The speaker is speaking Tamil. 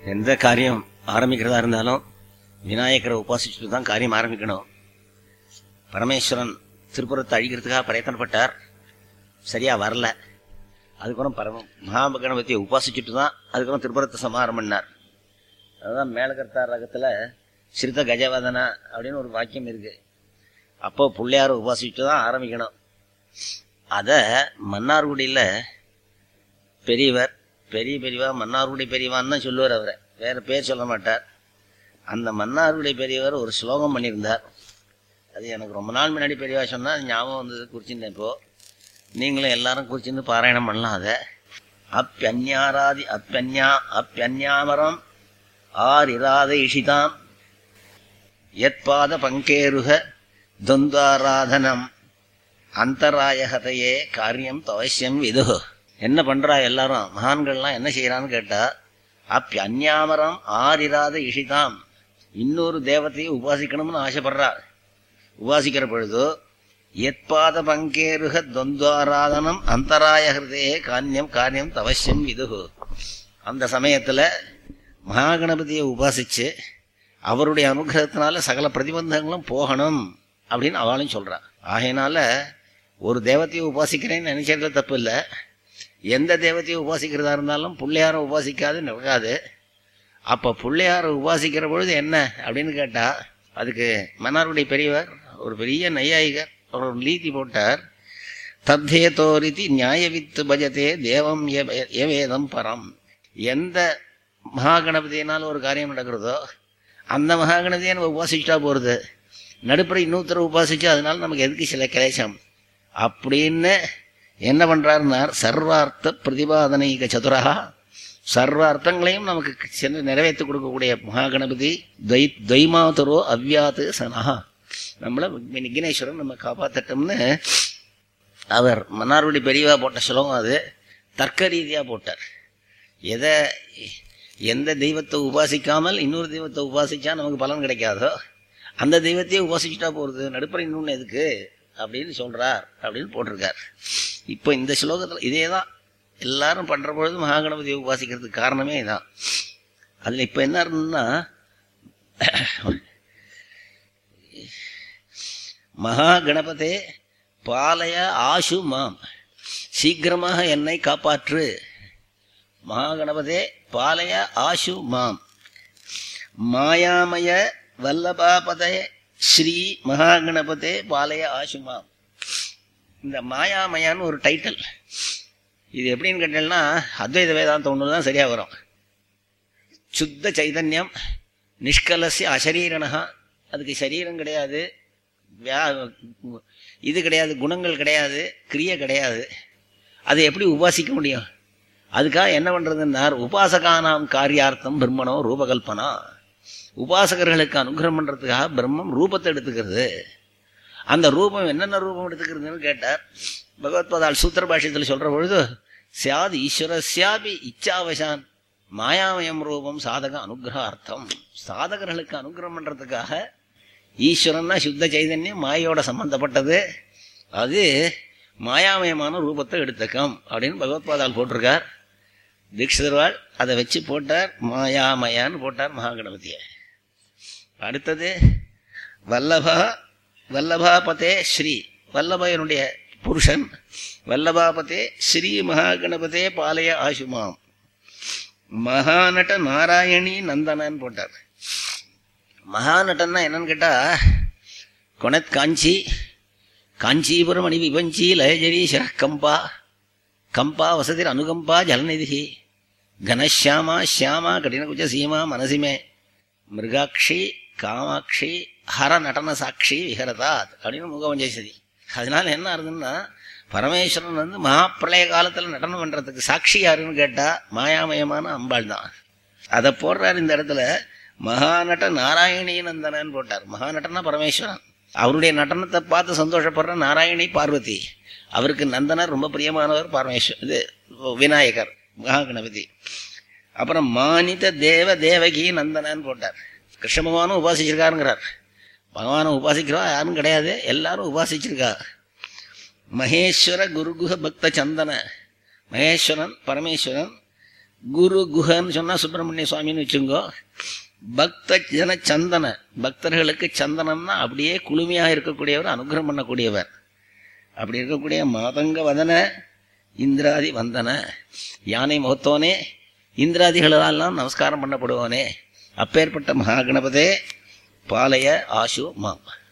எந்த காரியம் ஆரம்பிக்கிறதா இருந்தாலும் விநாயகரை உபாசிச்சுட்டு தான் காரியம் ஆரம்பிக்கணும் பரமேஸ்வரன் திருப்புறத்தை அழிக்கிறதுக்காக பிரயத்தனப்பட்டார் சரியா வரல அதுக்கப்புறம் பரம மகாகணபதியை உபாசிச்சுட்டு தான் அதுக்கப்புறம் திருப்புறத்தை சமாரம் பண்ணார் அதுதான் மேலகர்த்தார் ரகத்துல சிறுத கஜவதனா அப்படின்னு ஒரு வாக்கியம் இருக்கு அப்போ பிள்ளையார உபாசிச்சுட்டு தான் ஆரம்பிக்கணும் அத மன்னார்குடியில பெரியவர் பெரிய பெரியவா மன்னார்குடி பெரியவான்னு தான் சொல்லுவார் அவரை வேற பேர் சொல்ல மாட்டார் அந்த மன்னார்குடி பெரியவர் ஒரு ஸ்லோகம் பண்ணியிருந்தார் அது எனக்கு ரொம்ப நாள் முன்னாடி பெரியவா சொன்னா அது ஞாபகம் வந்தது குறிச்சிருந்தேன் இப்போ நீங்களும் எல்லாரும் குறிச்சிருந்து பாராயணம் பண்ணலாம் அதை அப்பியன்யாராதி அப்பியன்யா அப்பியன்யாமரம் ஆரிராத இஷிதாம் யத்பாத பங்கேருக துந்தாராதனம் அந்தராயகதையே காரியம் தவசியம் விது என்ன பண்றா எல்லாரும் மகான்கள்லாம் என்ன செய்யறான்னு கேட்டா அப்பி அந்யாமரம் ஆரிராத இஷிதாம் இன்னொரு தேவத்தையை உபாசிக்கணும்னு ஆசைப்படுறா உபாசிக்கிற பொழுது எத்பாத பங்கேருக துவந்தாராதனம் அந்தராய ஹிருதயே காரியம் காரியம் தவசியம் விதுகு அந்த சமயத்துல மகாகணபதியை உபாசிச்சு அவருடைய அனுகிரகத்தினால சகல பிரதிபந்தங்களும் போகணும் அப்படின்னு அவளும் சொல்றா ஆகையினால ஒரு தேவத்தையை உபாசிக்கிறேன்னு நினைச்சதுல தப்பு இல்லை எந்த தேவத்தையை உபாசிக்கிறதா இருந்தாலும் பிள்ளையார உபாசிக்காது நடக்காது அப்ப பிள்ளையார உபாசிக்கிற பொழுது என்ன அப்படின்னு கேட்டா அதுக்கு மன்னாருடைய பெரியவர் ஒரு பெரிய நையாயிகர் அவர் ஒரு லீதி போட்டார் தத்தேதோரிதி நியாயவித்து பஜதே தேவம் எவ- எவேதம் பரம் எந்த மகாகணபதியினால் ஒரு காரியம் நடக்கிறதோ அந்த மகாகணபதியை நம்ம உபாசிச்சுட்டா போறது நடுப்புற இன்னொருத்தர் உபாசிச்சு அதனால நமக்கு எதுக்கு சில கிளேசம் அப்படின்னு என்ன பண்றாருன்னார் சர்வார்த்த பிரதிபாதனைக சதுரகா சர்வ அர்த்தங்களையும் நமக்கு சென்று நிறைவேற்றி கொடுக்கக்கூடிய மகாகணபதி துவை துவைமாதுரோ அவ்யாத்து சனஹா நம்மள விக்னேஸ்வரன் நம்ம காப்பாத்தட்டோம்னு அவர் மன்னார்குடி பெரியவா போட்ட ஸ்லோகம் அது தர்க்க ரீதியா போட்டார் எதை எந்த தெய்வத்தை உபாசிக்காமல் இன்னொரு தெய்வத்தை உபாசிச்சா நமக்கு பலன் கிடைக்காதோ அந்த தெய்வத்தையே உபாசிச்சுட்டா போறது நடுப்புற இன்னொன்னு எதுக்கு அப்படின்னு சொல்றார் அப்படின்னு போட்டிருக்கார் இப்போ இந்த ஸ்லோகத்தில் இதே தான் எல்லாரும் பண்ற பொழுது மகாகணபதியை உபாசிக்கிறதுக்கு காரணமே இதான் அதுல இப்ப என்ன இருந்ததுன்னா மகாகணபதே பாலய ஆசு மாம் சீக்கிரமாக என்னை காப்பாற்று மகாகணபதே பாலய ஆசு மாம் மாயாமய வல்லபாபதே ஸ்ரீ மகாகணபதே பாலய ஆசு மாம் இந்த மாயாமயான்னு ஒரு டைட்டில் இது எப்படின்னு கேட்டீங்கன்னா அத்வைத வேதாந்த ஒன்று தான் சரியா வரும் சுத்த சைதன்யம் நிஷ்கலசிய அசரீரணா அதுக்கு சரீரம் கிடையாது வியா- இது கிடையாது குணங்கள் கிடையாது கிரியை கிடையாது அதை எப்படி உபாசிக்க முடியும் அதுக்காக என்ன பண்றதுன்னார் உபாசகானாம் காரியார்த்தம் பிரம்மனோ ரூபகல்பனா உபாசகர்களுக்கு அனுகிரகம் பண்றதுக்காக பிரம்மம் ரூபத்தை எடுத்துக்கிறது அந்த ரூபம் என்னென்ன ரூபம் எடுத்துக்கிறதுன்னு கேட்டார் பகவத்பாதால் சூத்திர பாஷ்யத்தில் சொல்ற பொழுது சியாது ஈஸ்வரஸ்யாபி இச்சாவசான் மாயாமயம் ரூபம் சாதக அனுகிரகார்த்தம் சாதகர்களுக்கு அனுகிரகம் பண்றதுக்காக ஈஸ்வரன்னா சுத்த சைதன்யம் மாயோட சம்பந்தப்பட்டது அது மாயாமயமான ரூபத்தை எடுத்துக்கும் அப்படின்னு பகவத்பாதால் போட்டிருக்கார் தீட்சிதர்வாள் அதை வச்சு போட்டார் மாயாமயான்னு போட்டார் மகாகணபதியை அடுத்தது வல்லபா வல்லபாபதே ஸ்ரீ வல்லபயனுடைய புருஷன் வல்லபாபதே ஸ்ரீ மகாகணபதே பாலய ஆசுமாம் மகாநட நாராயணி நந்தனன் போட்டார் மகாநட்டன்னா என்னன்னு கேட்டா கொனத் காஞ்சி காஞ்சிபுரம் அணி விபஞ்சி லயஜரி கம்பா கம்பா வசதிர் அனுகம்பா ஜலநிதி கனஷியாமா ஷியாமா கடினகுஜ சீமா மனசிமே மிருகாட்சி காமாட்சி ஹர நடன சாட்சி விஹரதாத் அப்படின்னு முகவஞ்சேசதி அதனால என்ன ஆகுதுன்னா பரமேஸ்வரன் வந்து மகாப்பிரளய காலத்துல நடனம் பண்றதுக்கு சாட்சி யாருன்னு கேட்டா மாயாமயமான அம்பாள் தான் அதை போடுறாரு இந்த இடத்துல மகாநட நாராயணி நந்தனன் போட்டார் மகாநட்டனா பரமேஸ்வரன் அவருடைய நடனத்தை பார்த்து சந்தோஷப்படுற நாராயணி பார்வதி அவருக்கு நந்தனர் ரொம்ப பிரியமானவர் பரமேஸ்வர் இது விநாயகர் மகாகணபதி அப்புறம் மானித தேவ தேவகி நந்தனன் போட்டார் கிருஷ்ண பகவானும் உபாசிச்சிருக்காருங்கிறார் பகவானை உபாசிக்கிறா யாரும் கிடையாது எல்லாரும் உபாசிச்சிருக்கா மகேஸ்வர குருகுஹ பக்த சந்தன மகேஸ்வரன் பரமேஸ்வரன் குரு குஹன்னு சொன்னா சுப்பிரமணிய சுவாமின்னு வச்சுங்கோ பக்த ஜன சந்தன பக்தர்களுக்கு சந்தனம்னா அப்படியே குளுமையாக இருக்கக்கூடியவர் அனுகிரகம் பண்ணக்கூடியவர் அப்படி இருக்கக்கூடிய மாதங்க வதன இந்திராதி வந்தன யானை முகத்தோனே இந்திராதிகளெல்லாம் நமஸ்காரம் பண்ணப்படுவோனே அப்பேற்பட்ட மகாகணபதே பாலய ஆசு மாம்